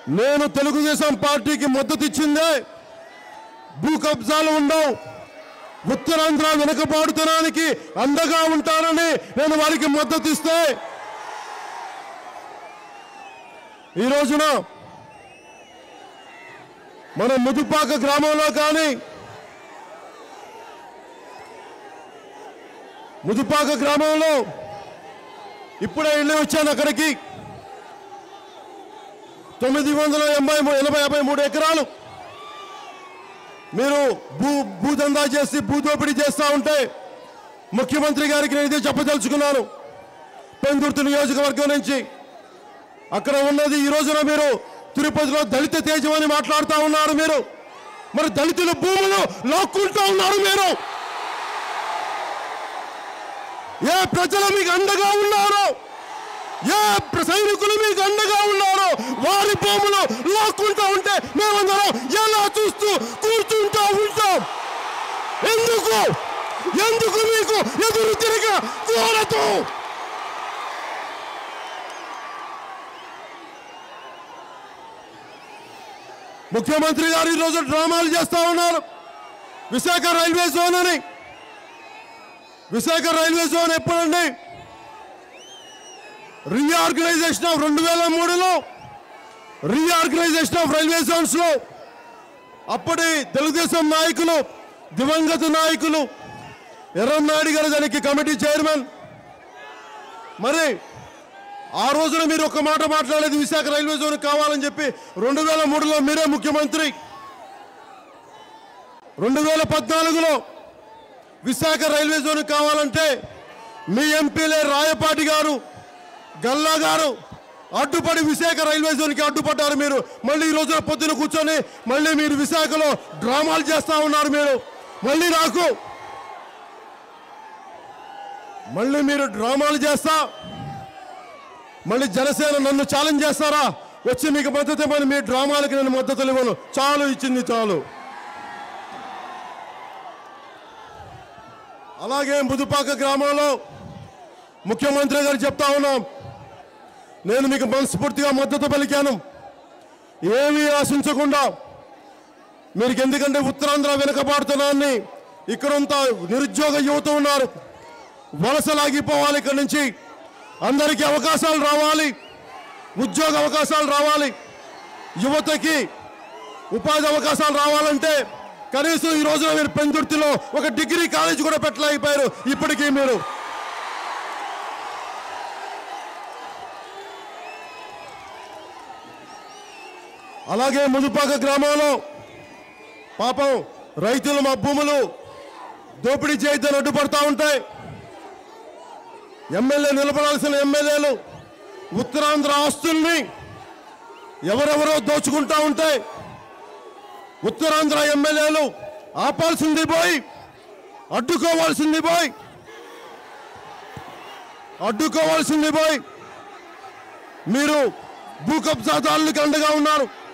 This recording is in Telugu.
నేను తెలుగుదేశం పార్టీకి మద్దతు ఇచ్చిందే భూ కబ్జాలు ఉండవు ఉత్తరాంధ్ర వెనుకబాటుతనానికి అండగా ఉంటానని నేను వారికి మద్దతు ఇస్తే ఈ రోజున మన ముదుపాక గ్రామంలో కానీ ముదుపాక గ్రామంలో ఇప్పుడే వెళ్ళి వచ్చాను అక్కడికి తొమ్మిది వందల ఎనభై మూ- ఎనభై యాభై మూడు ఎకరాలు మీరు భూ భూదందా చేసి భూదోపిడీ చేస్తూ ఉంటే ముఖ్యమంత్రి గారికి నేను ఇదే చెప్పదలుచుకున్నాను పెందుర్తి నియోజకవర్గం నుంచి అక్కడ ఉన్నది ఈ రోజున మీరు తిరుపతిలో దళిత తేజం అని మాట్లాడుతూ ఉన్నారు మీరు మరి దళితుల భూములు లాక్కుంటూ ఉన్నారు మీరు ఏ ప్రజలు మీకు అండగా ఉన్నారో ఏ ప్ర- సైనికులు మీకు అండగా ఉన్నారో వారి భూములు లాక్కుంటూ ఉంటే మేమందరం ఎలా చూస్తూ కూర్చుంటూ ఉంటాం ఎందుకు ఎందుకు మీకు ఎదురు తిరగ కూడదు ముఖ్యమంత్రి గారు ఈరోజు డ్రామాలు చేస్తా ఉన్నారు విశాఖ రైల్వే జోన్ అని విశాఖ రైల్వే జోన్ ఎప్పుడండి రీఆర్గనైజేషన్ ఆఫ్ రెండు వేల మూడులో రీఆర్గనైజేషన్ ఆఫ్ రైల్వే జోన్స్ లో అప్పటి తెలుగుదేశం నాయకులు దివంగత నాయకులు ఎర్రన్నాయుడు గారు దానికి కమిటీ చైర్మన్ మరి ఆ రోజున మీరు ఒక మాట మాట్లాడేది విశాఖ రైల్వే జోన్ కావాలని చెప్పి రెండు వేల మూడులో మీరే ముఖ్యమంత్రి రెండు వేల పద్నాలుగులో విశాఖ రైల్వే జోన్ కావాలంటే మీ ఎంపీలే రాయపాటి గారు గల్లా గారు అడ్డుపడి విశాఖ రైల్వే జోన్కి అడ్డుపడ్డారు మీరు మళ్ళీ ఈ రోజున పొద్దున కూర్చొని మళ్ళీ మీరు విశాఖలో డ్రామాలు చేస్తా ఉన్నారు మీరు మళ్ళీ నాకు మళ్ళీ మీరు డ్రామాలు చేస్తా మళ్ళీ జనసేన నన్ను ఛాలెంజ్ చేస్తారా వచ్చి మీకు మద్దతు ఇవ్వని మీ డ్రామాలకి నేను మద్దతులు ఇవ్వను చాలు ఇచ్చింది చాలు అలాగే ముదుపాక గ్రామంలో ముఖ్యమంత్రి గారు చెప్తా ఉన్నాం నేను మీకు మనస్ఫూర్తిగా మద్దతు పలికాను ఏమీ ఆశించకుండా మీరు ఎందుకంటే ఉత్తరాంధ్ర వెనుకబాడుతున్నాన్ని ఇక్కడంతా నిరుద్యోగ యువత ఉన్నారు వలసలాగిపోవాలి ఇక్కడి నుంచి అందరికీ అవకాశాలు రావాలి ఉద్యోగ అవకాశాలు రావాలి యువతకి ఉపాధి అవకాశాలు రావాలంటే కనీసం ఈ రోజున మీరు పెందుర్తిలో ఒక డిగ్రీ కాలేజ్ కూడా పెట్టలేకపోయారు ఇప్పటికీ మీరు అలాగే ముదుపాక గ్రామంలో పాపం రైతులు మా భూములు దోపిడీ చేయొద్దని అడ్డుపడతా ఉంటాయి ఎమ్మెల్యే నిలబడాల్సిన ఎమ్మెల్యేలు ఉత్తరాంధ్ర ఆస్తుల్ని ఎవరెవరో దోచుకుంటా ఉంటే ఉత్తరాంధ్ర ఎమ్మెల్యేలు ఆపాల్సింది పోయి అడ్డుకోవాల్సింది పోయి అడ్డుకోవాల్సింది పోయి మీరు భూ కబ్జాదారులకు అండగా ఉన్నారు